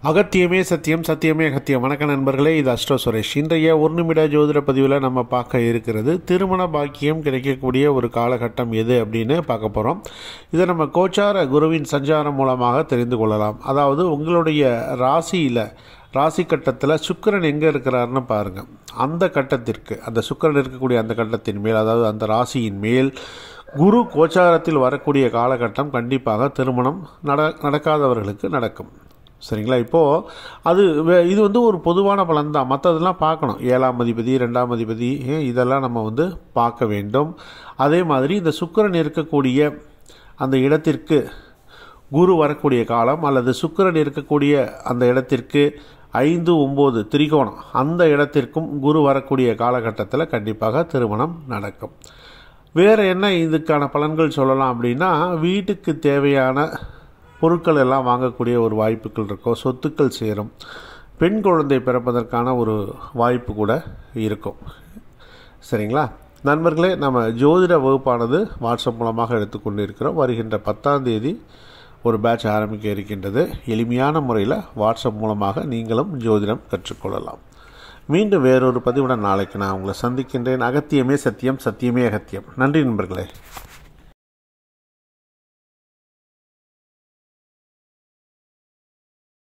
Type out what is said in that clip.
அகத்தியமே சத்தியம் சத்தியமே அகத்தியம் வணக்க நண்பர்களே இது அஷ்டோ சுரேஷ் இன்றைய ஒரு நிமிட ஜோதிட பதிவில் நம்ம பார்க்க இருக்கிறது திருமண பாக்கியம் கிடைக்கக்கூடிய ஒரு காலகட்டம் எது அப்படின்னு பார்க்க போகிறோம் இதை நம்ம கோச்சார குருவின் சஞ்சாரம் மூலமாக தெரிந்து கொள்ளலாம் அதாவது உங்களுடைய ராசியில் ராசி கட்டத்தில் சுக்கிரன் எங்கே இருக்கிறாருன்னு பாருங்கள் அந்த கட்டத்திற்கு அந்த சுக்கிரன் இருக்கக்கூடிய அந்த கட்டத்தின் மேல் அதாவது அந்த ராசியின் மேல் குரு கோச்சாரத்தில் வரக்கூடிய காலகட்டம் கண்டிப்பாக திருமணம் நட நடக்காதவர்களுக்கு நடக்கும் சரிங்களா இப்போது அது வே- இது வந்து ஒரு பொதுவான பலன் தான் மற்றதெல்லாம் பார்க்கணும் ஏழாம் அதிபதி ரெண்டாம் அதிபதி ஏன் இதெல்லாம் நம்ம வந்து பார்க்க வேண்டும் அதே மாதிரி இந்த சுக்கிரன் இருக்கக்கூடிய அந்த இடத்திற்கு குரு வரக்கூடிய காலம் அல்லது சுக்கிரன் இருக்கக்கூடிய அந்த இடத்திற்கு ஐந்து ஒம்பது திரிகோணம் அந்த இடத்திற்கும் குரு வரக்கூடிய காலகட்டத்தில் கண்டிப்பாக திருமணம் நடக்கும் வேறு என்ன இதுக்கான பலன்கள் சொல்லலாம் அப்படின்னா வீட்டுக்கு தேவையான பொருட்கள் எல்லாம் வாங்கக்கூடிய ஒரு வாய்ப்புகள் இருக்கும் சொத்துக்கள் சேரும் பெண் குழந்தை பிறப்பதற்கான ஒரு வாய்ப்பு கூட இருக்கும் சரிங்களா நண்பர்களே நம்ம ஜோதிட வகுப்பானது வாட்ஸ்அப் மூலமாக எடுத்துக்கொண்டு இருக்கிறோம் வருகின்ற பத்தாம் தேதி ஒரு பேட்ச் ஆரம்பிக்க இருக்கின்றது எளிமையான முறையில் வாட்ஸ்அப் மூலமாக நீங்களும் ஜோதிடம் கற்றுக்கொள்ளலாம் மீண்டும் வேறொரு பதிவுடன் நாளைக்கு நான் உங்களை சந்திக்கின்றேன் அகத்தியமே சத்தியம் சத்தியமே அகத்தியம் நன்றி நண்பர்களே